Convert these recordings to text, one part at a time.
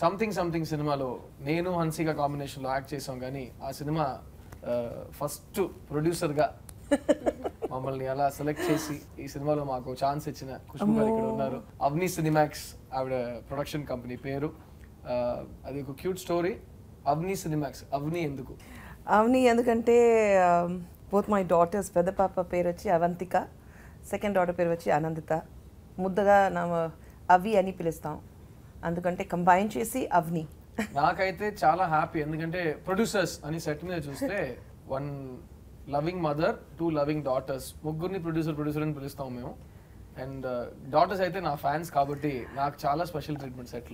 Something something సినిమాలో నేను హన్సిక కాంబినేషన్లో యాక్ట్ చేసాం కానీ ఆ సినిమా ఫస్ట్ ప్రొడ్యూసర్గా మమ్మల్ని అలా సెలెక్ట్ చేసి ఈ సినిమాలో మాకు ఛాన్స్ ఇచ్చిన ఖుష్బు గారు ఇక్కడ ఉన్నారు అవని సినిమాక్స్ ఆవిడ ప్రొడక్షన్ కంపెనీ పేరు ఆ, అది ఒక cute story Avani Cinemax Avani ఎందుకు అవని ఎందుకంటే బోత్ మై డాటర్స్ పెద్ద పాప పేరు వచ్చి అవంతిక సెకండ్ డాటర్ పేరు వచ్చి అనందిత ముద్దగా నా అవి అని పిలుస్తాం అందుకంటే కంబైన్ చేసి అవని నాకైతే చాలా హ్యాపీ ఎందుకంటే ప్రొడ్యూసర్స్ అని సెట్ మీద చూస్తే one loving mother two loving daughters ముగ్గురిని ప్రొడ్యూసర్ ప్రొడ్యూసర్ అని పిలుస్తాం మేము అండ్ డాటర్స్ అయితే నా ఫ్యాన్స్ కాబట్టి నాకు చాలా స్పెషల్ ట్రీట్మెంట్ సెట్లో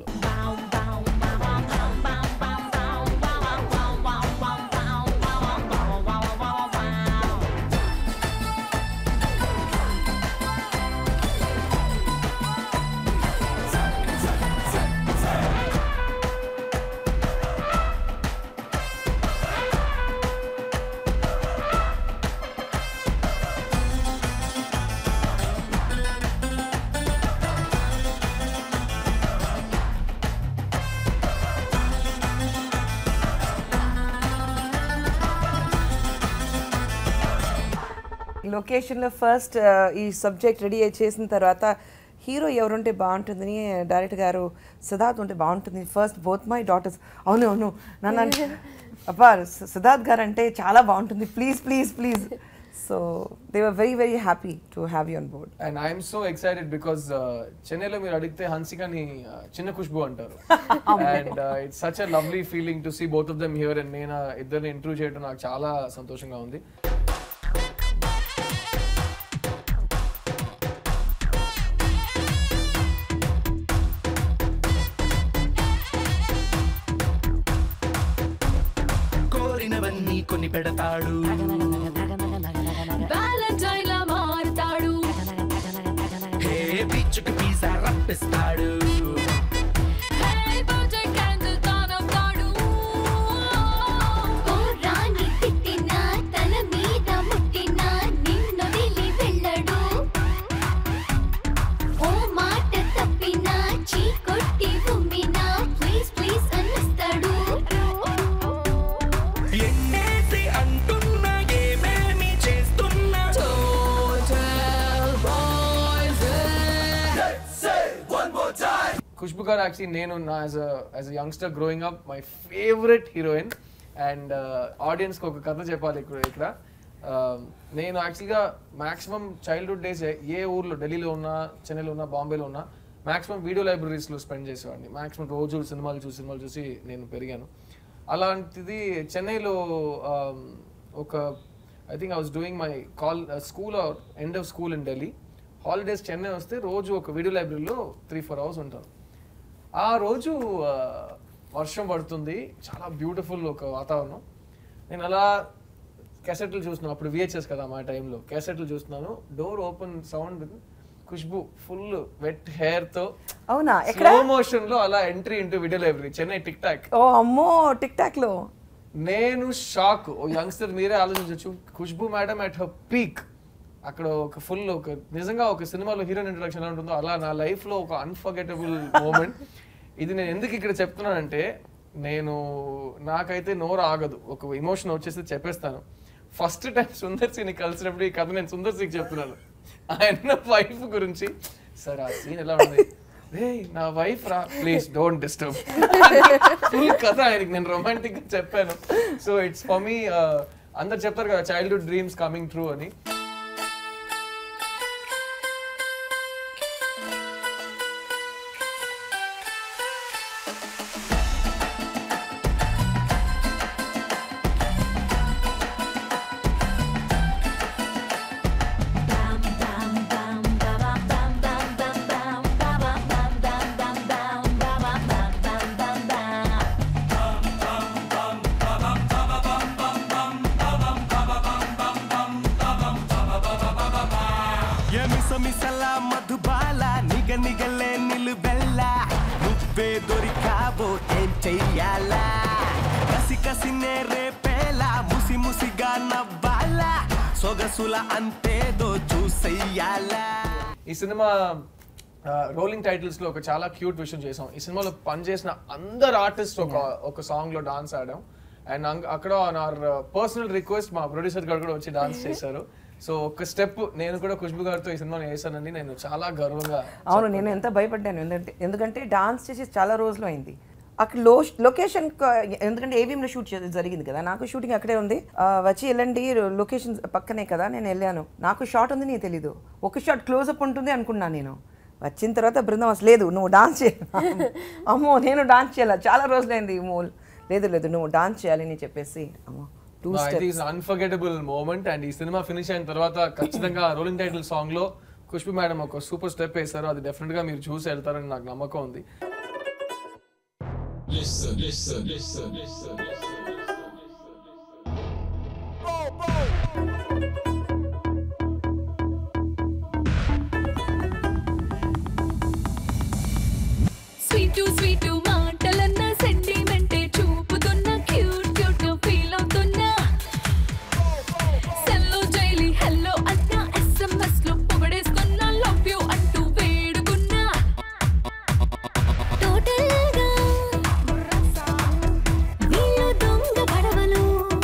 లొకేషన్లో ఫస్ట్ ఈ సబ్జెక్ట్ రెడీ చేసిన తర్వాత హీరో ఎవరుంటే బాగుంటుందని డైరెక్టర్ గారు సిద్ధార్థ్ ఉంటే బాగుంటుంది ఫస్ట్ బోత్ మై డాటర్స్ అవును అవును నన్ను అంటే, అబ్బా సి- సిద్ధార్థ్ గారు అంటే చాలా బాగుంటుంది please please please so they were very very happy to have you on board and I'm so excited because చెన్నైలో మీరు అడిగితే హన్సికని uh, చిన్న ఖుష్బు అంటారు and it's such a lovely feeling to see both of them here and నేను ఇద్దరిని interview చేయడం నాకు చాలా సంతోషంగా ఉంది కోరినవన్నీ కొని పెడతాడు వ్యాలంటైన్ లా మారుతాడు హే పిచ్చుకు పిజ్జా రప్పిస్తాడు హే బర్త్డే క్యాండిల్ తానవుతాడు ఓ రాణి తిట్టినా తల మీద ముట్టినా నిన్నొదిలి వెళ్ళడు ఓ మాట తప్పినా చీకొట్టి ఉమ్మినా ప్లీజ్ ప్లీజ్ అనిస్తాడు ఎన్నేసి అంటున్నా ఏమేమి చేస్తున్నా టోటల్ బాయ్స్ ఖుష్బు గారు యాక్చువల్లీ నేను నా as as a youngster growing up my favourite heroine and ఆడియన్స్కి ఒక కథ చెప్పాలి ఇక్కడ ఇక్కడ Uh, నేను యాక్చువల్గా మాక్సిమం చైల్డ్హుడ్ డేస్ ఏ ఊర్లో ఢిల్లీలో ఉన్నా చెన్నైలో ఉన్నా బాంబేలో ఉన్నా మాక్సిమం వీడియో లైబ్రరీస్లో స్పెండ్ చేసేవాడిని మాక్సిమం రోజు సినిమాలు చూసి సినిమాలు చూసి నేను పెరిగాను అలాంటిది చెన్నైలో um, ఒక I think I was doing my call school end of school in Delhi holidays Chennai వస్తే రోజు ఒక వీడియో లైబ్రరీలో త్రీ ఫోర్ అవర్స్ ఉంటాను ఆ రోజు ఆ, వర్షం పడుతుంది చాలా బ్యూటిఫుల్ ఒక వాతావరణం నేను అలా క్యాసెట్లు చూస్తున్నాను అప్పుడు విహెచ్ఎస్ కదా మా టైంలో క్యాసెట్లు చూస్తున్నాను door open sound Khushbu full wet hair తో అవునా ఎక్కడ స్లో మోషన్ లో అలా entry into video library Chennai TikTok ఓ అమ్మో టిక్ టాక్ లో నేను షాక్ ఓ యంగ్స్టర్ మీరే ఆలోచించవచ్చు Khushbu madam at her peak అక్కడ ఒక ఫుల్ ఒక నిజంగా ఒక సినిమాలో హీరోయిన్ ఇంట్రడక్షన్ ఎలా ఉంటుందో అలా నా లైఫ్ లో ఒక అన్ఫర్గెటబుల్ మూమెంట్ ఇది నేను ఎందుకు ఇక్కడ చెప్తున్నానంటే నేను నాకైతే నోరు ఆగదు ఒక ఇమోషన్ వచ్చేసి చెప్పేస్తాను ఫస్ట్ టైం సుందర్ సింగ్ కలిసినప్పుడు ఈ కథ నేను సుందర్ సింగ్ చెప్తున్నాను ఆయన వైఫ్ గురించి సార్ ఆ సీన్ ఎలా ఉంది రే నా వైఫ్ రా ప్లీజ్ డోంట్ డిస్టర్బ్ ఫుల్ కథ ఆయనకి నేను రొమాంటిక్ గా చెప్పాను సో ఇట్స్ ఫర్ మీ అందరు చెప్తారు కదా చైల్డ్హుడ్ డ్రీమ్స్ కమింగ్ ట్రూ అని ఎమిసమిసల మధుబాల నిగ నిగలే నిలువెల్ల నువ్వే దొరికావో ఏం చెయ్యాలా కసి కసినే రేపేలా ముసి ముసిగా నవ్వాలా సొగసుల అంతేదో చూసెయ్యాలా ఈ సినిమా రోలింగ్ టైటిల్స్ లో ఒక చాలా క్యూట్ విషయం చేసాం ఈ సినిమాలో పనిచేసిన అందరు ఆర్టిస్ట్ ఒక ఒక సాంగ్ లో డాన్స్ ఆడాం అండ్ అక్కడ ఆర్ పర్సనల్ రిక్వెస్ట్ మా ప్రొడ్యూసర్ గారు కూడా వచ్చి డాన్స్ చేశారు సో ఒక స్టెప్ నేను కూడా ఖుష్బు గారితో ఈ సినిమాని వేసానని నేను చాలా గర్వంగా అవును నేను ఎంత భయపడ్డాను ఎందుకంటే ఎందుకంటే డాన్స్ చేసి చాలా రోజులు అయింది అక్కడ లో లొకేషన్ ఎందుకంటే ఏవిఎంలో షూట్ చేసి జరిగింది కదా నాకు షూటింగ్ అక్కడే ఉంది ఆ, వచ్చి వెళ్ళండి లొకేషన్ పక్కనే కదా నేను వెళ్ళాను నాకు షాట్ ఉంది నీకు తెలీదు ఒక షాట్ క్లోజప్ ఉంటుంది అనుకున్నాను నేను వచ్చిన తర్వాత బృందం అసలు లేదు నువ్వు డాన్స్ చేయాలి అమ్మో నేను డాన్స్ చేయాలి చాలా రోజులైంది మోల్ లేదు లేదు నువ్వు డాన్స్ చేయాలి అని చెప్పేసి అమ్మో two steps unforgettable moment and ఈ సినిమా ఫినిష్ అయిన తర్వాత ఖచ్చితంగా రోలింగ్ టైటిల్ సాంగ్ లో ఖుష్బు మేడం ఒక సూపర్ స్టెప్ వేశారు అది డెఫినెట్ గా మీరు చూసి వెళ్తారని నాకు నమ్మకం ఉంది స్వీటు స్వీటు మాటలన్న సెంటిమెంటే చూపుతున్న క్యూట్ క్యూట్ ఫీల్ అవుతున్నా సెల్లో జైలి హెల్లో అన్న ఎస్ఎంఎస్ లో పొగడేస్తున్నా లవ్ యూ అంటూ వేడుకున్నా టోటల్ గా వీళ్ళు దొంగ పడవలు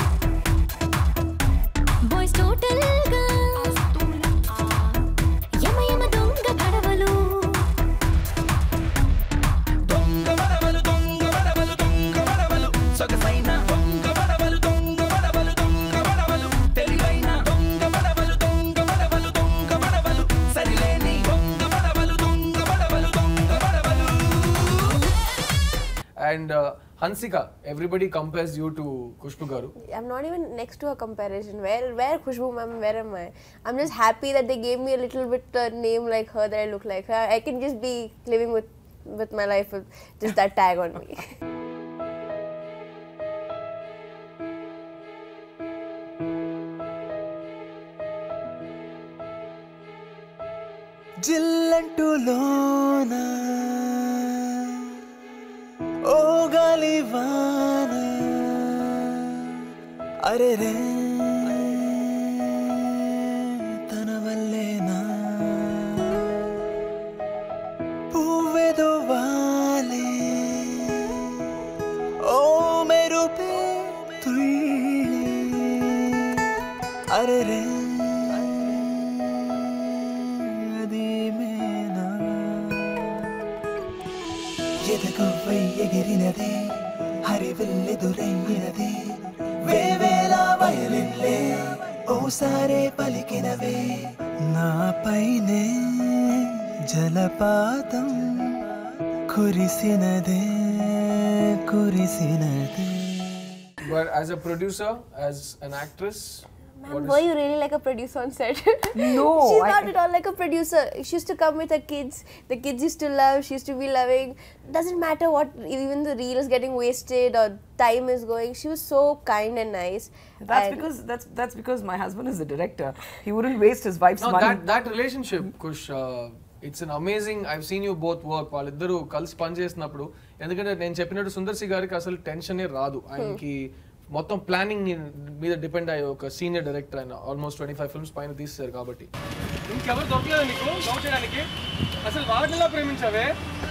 బాయ్స్ టోటల్ గా యమ యమ దొంగ పడవలు దొంగ వడవలు దొంగ వడవలు దొంగ వడవలు సొగసైన దొంగ వడవలు దొంగ వడవలు దొంగ వడవలు తెలివైన దొంగ వడవలు దొంగ వడవలు దొంగ వడవలు సరిలేని దొంగ వడవలు దొంగ వడవలు దొంగ వడవలు and Hansika everybody compares you to Khushbu గారు I'm not even next to a comparison. Where where Khushbu ma'am, where am I? I'm just happy that they gave me a little bit uh, name like her that I look like her. I can just be living with with my life with just that tag on me. జిల్లంటూ లోన ఓ గాలివాన అరే రే తన వల్లేనా పువ్వెదో వాలే ఓ మెరుపే తుళ్ళి అరే రే అది మేనా ఎదగవ్వై ఎగిరినదే హరివిల్లెదురయ్యినదే వేవేల వయలిల్లే ఓసారే పలికినవే నాపైనే జలపాతం కురిసినదే కురిసినదే but as a producer as an actress Ma'am, were you really like a producer on set? No, she's I- not at all like a producer. She used to come with her kids. The kids used to love. She used to be loving. Doesn't matter what, even the reel is getting wasted or time is going. She was so kind and nice. That's And- because that's that's because my husband is the director. He wouldn't waste his wife's No, money. that that relationship, Kush, uh, it's an amazing I've seen you both work వాళ్ళిద్దరూ కలిసి పని చేసినప్పుడు ఎందుకంటే నేను చెప్పినట్టు సుందర్సి గారికి అసలు టెన్షనే రాదు ఆయనకి మొత్తం ప్లానింగ్ మీద డిపెండ్ అయ్యే ఒక సీనియర్ డైరెక్టర్ ఆయన ఆల్మోస్ట్ ట్వంటీ ఫైవ్ ఫిల్మ్స్ పైన తీస్తారు కాబట్టి ఇంకెవరు దొరకలేదు నీకు లవ్ చేయడానికి అసలు వాటిలా ప్రేమించావే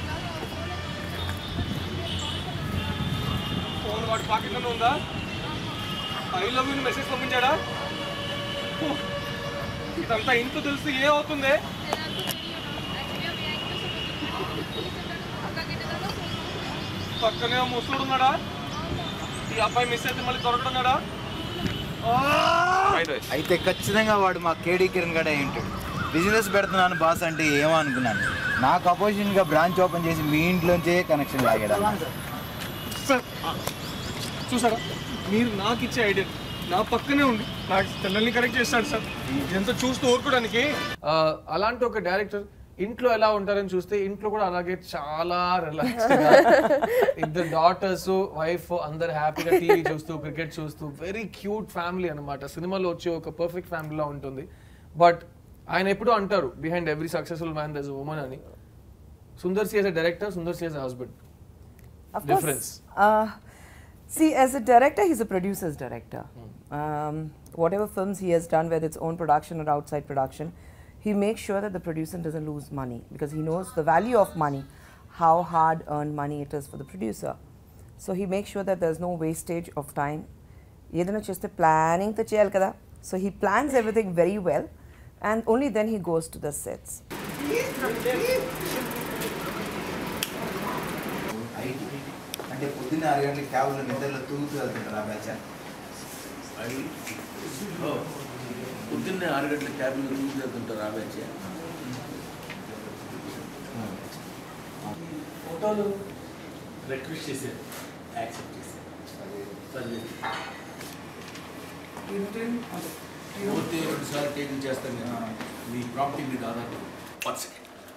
ఫోన్ వాడి పాకెట్లోనే ఉందా ఐ లవ్ యూ మెసేజ్ పంపించాడా హో, ఇదంతా ఇంట్లో తెలిసి ఏమవుతుంది పక్కనే ముసలుడు ఉన్నాడా ఈ అబ్బాయి మిస్ అయితే మళ్ళీ దొరకడున్నాడా అయితే ఖచ్చితంగా వాడు మా కేడీ కిరణ్ గడే ఏంటాడు బిజినెస్ పెడుతున్నాను బాస్ అంటే ఏమో అనుకున్నాను నాకు అపోజిషన్ గా బ్రాంచ్ ఓపెన్ చేసి మీ ఇంట్లోంచే కనెక్షన్ లాగాడు సార్ చూసారా మీరు నాకు ఇచ్చే ఐడియా నా పక్కనే ఉండి నాకు పిల్లల్ని కరెక్ట్ చేస్తాడు సార్ ఎంత చూస్తూ ఊరుకోవడానికి ఆ, అలాంటి ఒక డైరెక్టర్ ఇంట్లో ఎలా ఉంటారని చూస్తే ఇంట్లో కూడా అలాగే చాలా రిలాక్స్డ్ గా ఇద్దరు డాటర్స్ వైఫ్ అందరు హ్యాపీగా టీవీ చూస్తూ క్రికెట్ చూస్తూ వెరీ క్యూట్ ఫ్యామిలీ అన్నమాట సినిమాలో వచ్చే ఒక పర్ఫెక్ట్ ఫ్యామిలీలా ఉంటుంది బట్ ఆయన ఎప్పుడూ అంటారు behind every successful man there's woman అని Sundar C as a director Sundar C as a husband Of Difference. course. Uh, see, as a director, he's a producer's director. Um, whatever films he has done, whether it's own production or outside production, he makes sure that the producer doesn't lose money because he knows the value of money, how hard earned money it is for the producer. So he makes sure that there's no wastage of time. ఏదైనా చేస్తే ప్లానింగ్తో చేయాలి కదా so he plans everything very well and only then he goes to the sets it అంటే పొద్దున్న ఆరు గంటలకి క్యాబ్లో నిద్రలో తూగుతూ వెళ్తుంటారు ఆ బ్యాచ్ పొద్దున్నే ఆరు గంటల క్యాబ్లో రూమ్ చేస్తుంటారు ఆ బ్యాచ్ ఫోటోలు రిక్వెస్ట్ చేశారు యాక్సెప్ట్ చేశారు పర్లేదు పోతే రెండు సార్లు టేకింగ్ చేస్తాను నేను మీ ప్రాపర్టీ మీద Aadhaar one second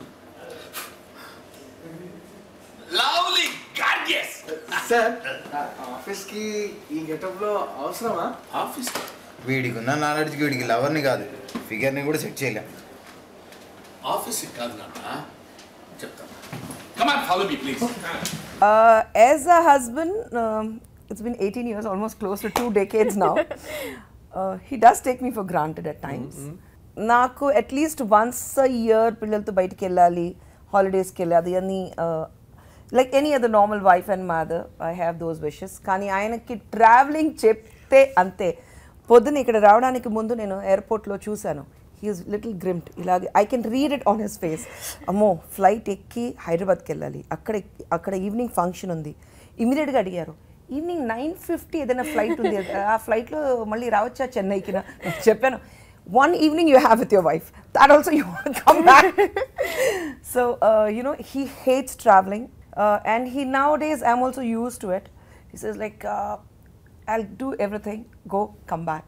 lovely gorgeous sir ఆఫీస్కి ఈ గెటప్లో అవసరమా ఆఫీస్ వీడికి ఉన్న నాలెడ్జ్కి వీడికి లవర్ని కాదు ఫిగర్ని కూడా సెట్ చేయలేం ఆఫీస్ కాదు నాన్న చెప్తాను come on follow me please Uh, as a husband, um, it's been 18 years, almost close to two decades now. uh, he does take me for granted at times. నాకు అట్లీస్ట్ వన్స్ అ ఇయర్ పిల్లలతో బయటికి వెళ్ళాలి హాలిడేస్కి వెళ్ళాలి అని like any other normal wife and mother I have those wishes కానీ ఆయనకి travelling చెప్తే అంతే పొద్దున ఇక్కడ రావడానికి ముందు నేను ఎయిర్పోర్ట్లో చూశాను హీఈస్ లిటిల్ గ్రిమ్ట్ ఇలాగే I can read it on his face అమ్మో ఫ్లైట్ ఎక్కి హైదరాబాద్కి వెళ్ళాలి అక్కడ ఎక్కి- అక్కడ ఈవినింగ్ ఫంక్షన్ ఉంది ఇమీడియట్గా అడిగారు ఈవినింగ్ నైన్ ఫిఫ్టీ ఏదైనా ఫ్లైట్ ఉంది ఆ ఫ్లైట్లో మళ్ళీ రావచ్చా చెన్నైకి నా- చెప్పాను one evening you have with your wife that also you come back so you know he hates travelling and he nowadays I'm also used to it he says like I'll do everything go come back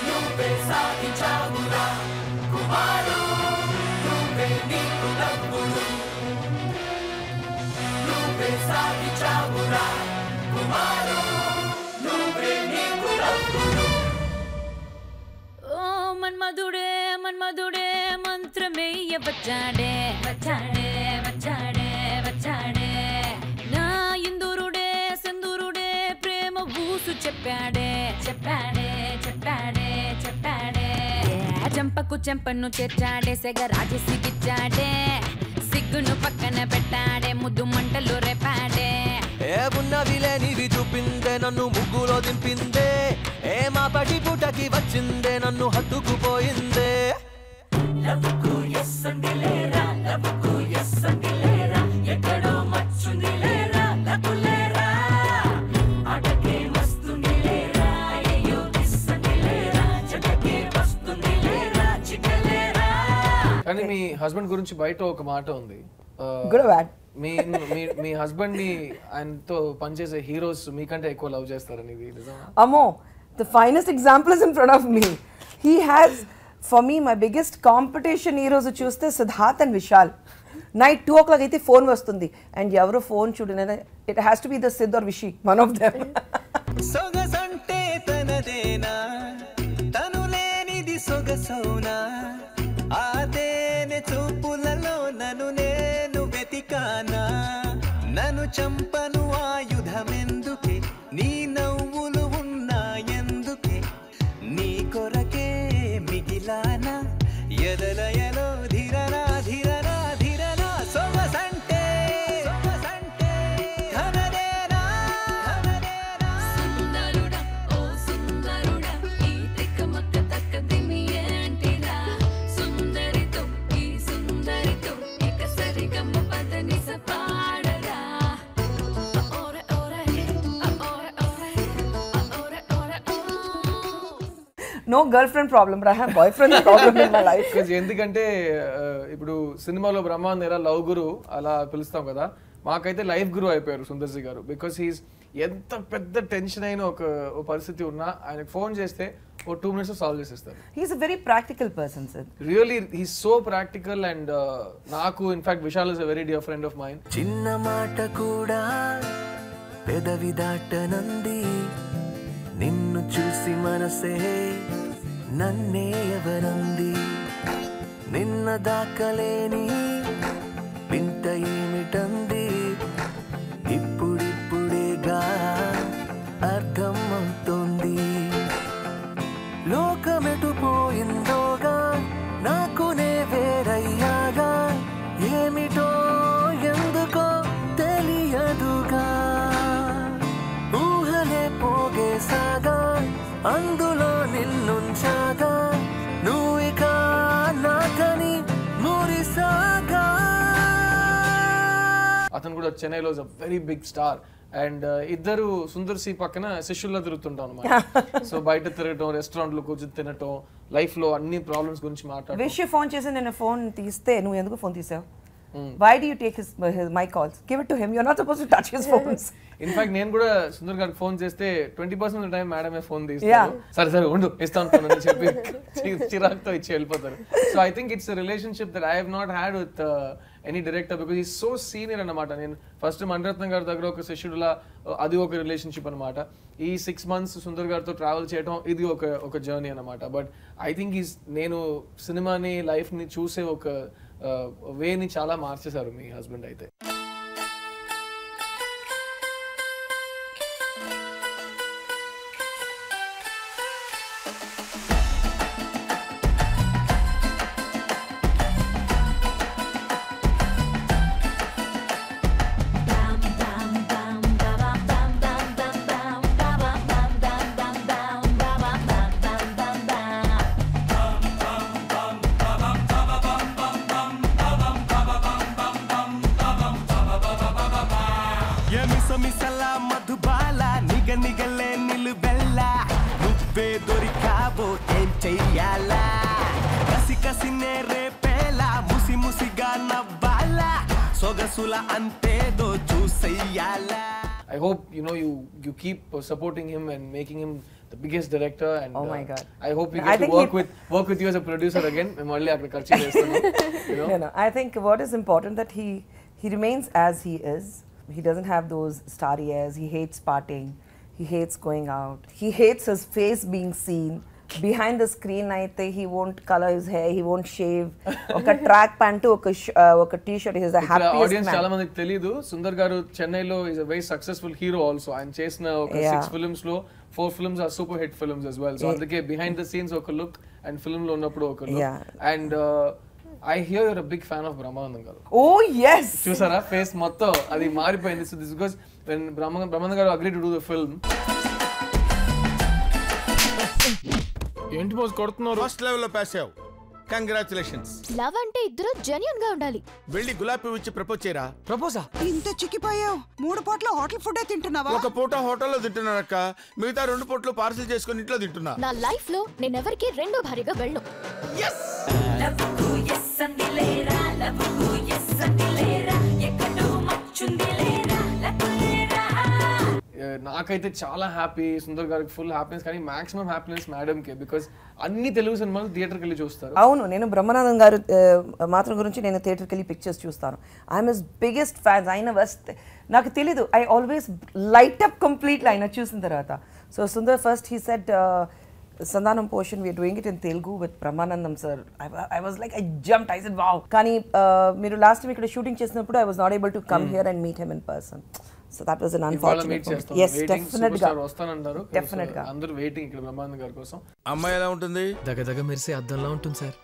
ఓ మన్మధుడే మన్మధుడే మంత్రమేయ వచ్చాడే వచ్చాడే వచ్చాడే వచ్చాడే నా ఇందూరుడే సింధూరుడే ప్రేమ ఊసు చెప్పాడే చెప్పాడే చెప్పాడే చెప్పాడే ఏ చెంపకు చెంపను చేర్చాడే సెగ రాజు సిగిచ్చాడే సిగ్గును పక్కన పెట్టాడే ముద్దు మంటలు రేపాడే ఏ ఉన్నవి లేనివి చూపిందే నన్ను ముగ్గులో దింపిందే ఏ మా పటి పుటకి వచ్చిందే నన్ను హత్తుకుపోయిందే కానీ మీ హస్బెండ్ గురించి బయట ఒక మాట ఉంది ఆ, Good or bad? మీ మీ- మీ హస్బెండ్ ని ఆయనతో పనిచేసే హీరోస్ మీకంటే ఎక్కువ లవ్ చేస్తారని ఇది నిజమా Amo, the finest example is in front of me. He has, for me, my biggest competition heroes చూస్తే Siddharth and Vishal night two o'clock అయితే ఫోన్ వస్తుంది అండ్ ఎవరు ఫోన్ చూడనే it has to be the Sidd or Vishi one of them సొగసంటే తనదేనా తను లేనిది సొగసౌనా ఆ తేనె చూపులలో నన్ను నేను వెతికానా నన్ను చంపను ఆయుధమెందుకే నీ నవ్వులు ఉన్నాయందుకే నీ కొరకే మిగిలానా ఎదలయలో ధిరనా ధిరనా ధిరనా సొగసంటే సొగసంటే తనదేనా తనదేనా సుందరుడా ఓ సుందరుడా ఈ తిక్కమక్క తక్కదిమి ఏంటిరా సుందరితో ఈ సుందరితో ఇక సరిగమ్మ పదని సపాడరా ఓరే ఓరే ఓరే ఓరే ఓరే ఓరే no girl friend problem but I have boy friend problem in my life Because ఎందుకంటే ఆ, ఇప్పుడు సినిమాలో బ్రహ్మాందేరా లవ్ గురు అలా పిలుస్తాం కదా మాకైతే లైఫ్ గురు అయిపోయారు సుందర్సి గారు బికాస్ హీస్ ఎంత పెద్ద టెన్షన్ అయిన ఒక ఒక పరిస్థితి ఉన్నా ఆయనకు ఫోన్ చేస్తే ఓ టూ మినిట్స్ సాల్వ్ చేసేస్తారు he's a very practical person sir really he's so practical and నాకు in fact Vishal is a very dear friend of mind చిన్న మాట కూడా పెదవి దాటనంది నిన్ను చూసి మనసే నన్నే ఎవరంది నిన్న దాకలేని వింత ఏమిటంది ఇప్పుడిప్పుడేగా అర్థం అవుతోంది లోకమెటు పోయిందోగా నాకు నే వేరే అందులో నిన్నుంచాగా నువ్వు ఇక నాకని మురిసాగా అతను కూడా చెన్నైలో వెరీ బిగ్ స్టార్ అండ్ ఇద్దరు సుందర్ సి పక్కన శిష్యుల్లో తిరుగుతుంటాం అనమాట సో బయట తిరగటం రెస్టారెంట్ లో కూర్చొని తినటం లైఫ్ లో అన్ని ప్రాబ్లమ్స్ గురించి మాట్లాడటం విష్ ఫోన్ చేసి నేను ఫోన్ తీస్తే నువ్వు ఎందుకు ఫోన్ తీసావు why do you take his my calls give it to him you're not suppose to touch his phones in fact నేను కూడా సుందర్ గారికి ఫోన్ చేస్తే ట్వంటీ పర్సెంట్ టైం మేడమే ఫోన్ Yeah. తీస్తారు సరే సరే ఉండు ఇస్తాను phone" అని చెప్పి చి- చిరాకుతో ఇచ్చి వెళ్ళిపోతారు so I think it's relationship that I have not had with any director because ఈ సో సీనియర్ అనమాట నేను ఫస్ట్ మణిరత్నం గారి దగ్గర ఒక శిష్యుడులా uh, అది ఒక రిలేషన్షిప్ అనమాట ఈ సిక్స్ మంత్స్ సుందర్ గారితో ట్రావెల్ చేయడం ఇది ఒక ఒక జర్నీ అనమాట బట్ ఐ థింక్ ఈస్ నేను సినిమాని లైఫ్ని చూసే ఒక వేని చాలా మార్చేశారు మీ హస్బెండ్ అయితే ఎమిసమిసల మధుబాల నిగ నిగలే నిలువెల్ల నువ్వే దొరికావో ఏం చెయ్యాలా కసి కసినే రేపేలా ముసి ముసిగా నవ్వాలా సొగసుల అంతేదో చూసెయ్యాలా I hope you know you you keep uh, supporting him and making him the biggest director. And Oh my uh, God. I hope we I get to think work he- with work with you as a producer again. మేము మళ్ళీ అక్కడ ఖర్చు చేస్తున్నాం you know. No, no. I think what is important that he he remains as he is. He doesn't have those starry airs. He hates partying. He hates going out. He hates his face being seen. Behind the screen అయితే he won't color his hair. He won't shave. ఒక track pant ఒక sh- uh, ఒక T shirt is the ఇక్కడ happiest audience చాలా మ్యాన్ మందికి తెలియదు సుందర్ గారు చెన్నైలో is a very successful hero also ఆయన చేసిన ఒక Yeah. సిక్స్ ఫిల్మ్స్ లో four films are super hit films as well so Yeah. అందుకే బిహైండ్ ద సీన్స్ ఒక లుక్ అండ్ ఫిల్మ్ లో ఉన్నప్పుడు ఒక look Yeah. And I hear you're a big fan of Brahmanandam గారు ఓ ఎస్ చూసారా ఫేస్ మొత్తం అది మారిపోయింది so this because when Brahma Brahmananda గారు agree to do the film ఏంటి బాస్ కొడుతున్నారు ఫస్ట్ లెవెల్లో పాస్ అయ్యావు కంగ్రాచులేషన్స్ లవ్ అంటే ఇద్దరు జెన్యున్ గా ఉండాలి వెళ్ళి గులాబీ ఇచ్చి ప్రపోజ్ చేయరా ప్రపోజా ఇంత చిక్కిపోయావు మూడు పూట్ల హోటల్ ఫుడ్ తింటున్నావా ఒక పూట హోటల్లో తింటున్నానక్క మిగతా రెండు పూటలు పార్సిల్ చేసుకొని ఇంట్లో తింటున్నా నా లైఫ్ లో నేనెవరికి రెండో భార్యగా వెళ్ళను నాకైతే చాలా హ్యాపీ సుందర్ గారికి ఫుల్ హ్యాపీనెస్ కానీ మాక్సిమం హ్యాపీనెస్ మేడం కే బికాస్ అన్ని తెలుగు సినిమాలు థియేటర్కి వెళ్ళి చూస్తారు అవును నేను బ్రహ్మానందం గారు ఆ, మాత్రం గురించి నేను థియేటర్కి వెళ్ళి పిక్చర్స్ చూస్తాను ఐఎమ్ ఇస్ బిగ్గెస్ట్ ఫ్యాన్స్ ఆయన వస్తే నాకు తెలీదు I always light up completely ఆయన చూసిన తర్వాత so Sundar first he said Santhanam portion we're doing it in Telugu with Brahmanandam sir I was like I jump I said wow కానీ uh, మీరు లాస్ట్ టైం ఇక్కడ షూటింగ్ చేసినప్పుడు I was not able to come here and meet him in person so that was అన్ ఇవాళ meet unfortunate చేస్తాం yes waiting definite గా వస్తానంటారు Definite గా. అందరూ వెయిటింగ్ ఇక్కడ బ్రహ్మానంద గారి కోసం అమ్మాయి ఎలా ఉంటుంది దగదగ మెరిసే అద్దంలా ఉంటుంది సార్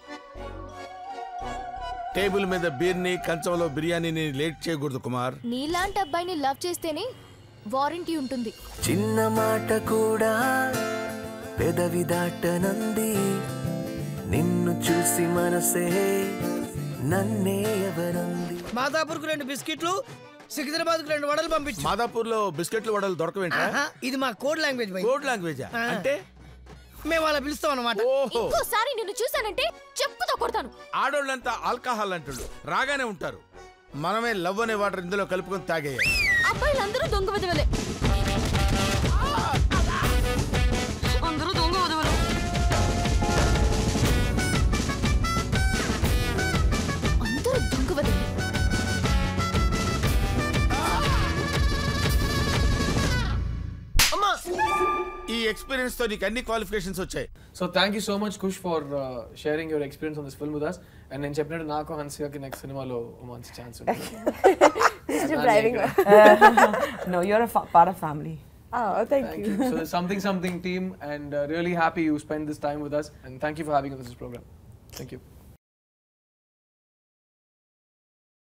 టేబుల్ మీద బీర్ని కంచంలో బిర్యానీని లేట్ చేయకూడదు కుమార్ నీలాంటి అబ్బాయిని లవ్ చేస్తేనే వారంటీ ఉంటుంది చిన్న మాట కూడా పెదవి దాటనంది నిన్ను చూసి మనసే నన్నే ఎవరంది మాదాపూర్కు రెండు బిస్కెట్లు సికింద్రాబాద్ రెండు వడలు పంపించు మాదాపూర్ లో బిస్కెట్లు వడలు దొరకవేంటా ఆహా, ఇది మా కోడ్ లాంగ్వేజ్ భయ్ కోడ్ లాంగ్వేజా అంటే మేము అలా పిలుస్తాం అనమాట ఓహో ఇంకోసారి నిన్ను చూశానంటే చెప్పుతో కొడతాను ఆడోళ్ళంతా ఆల్కహాల్ అంటుళ్ళు రాగానే ఉంటారు మనమే లవ్ అనే వాటర్ ఇందులో కలుపుకొని తాగేయాలి అబ్బాయిలందరూ దొంగ విధవలే అందరూ దొంగ విధవలు అందరూ దొంగ విధవలే ఈ ఎక్స్పీరియన్స్ తో నీకు అన్ని క్వాలిఫికేషన్స్ వచ్చాయి so thank you so much Khush for sharing your experience on this film with us and నేను చెప్పినట్టు నాకు హన్సియాకి నెక్స్ట్ సినిమాలో మంచి ఛాన్స్ ఉంటుంది driving. no you're a fa- part of family Oh, thank, Thank you. you. So, the something something team, and uh, really happy you spent this time with us. And thank you for having us on this program. Thank you.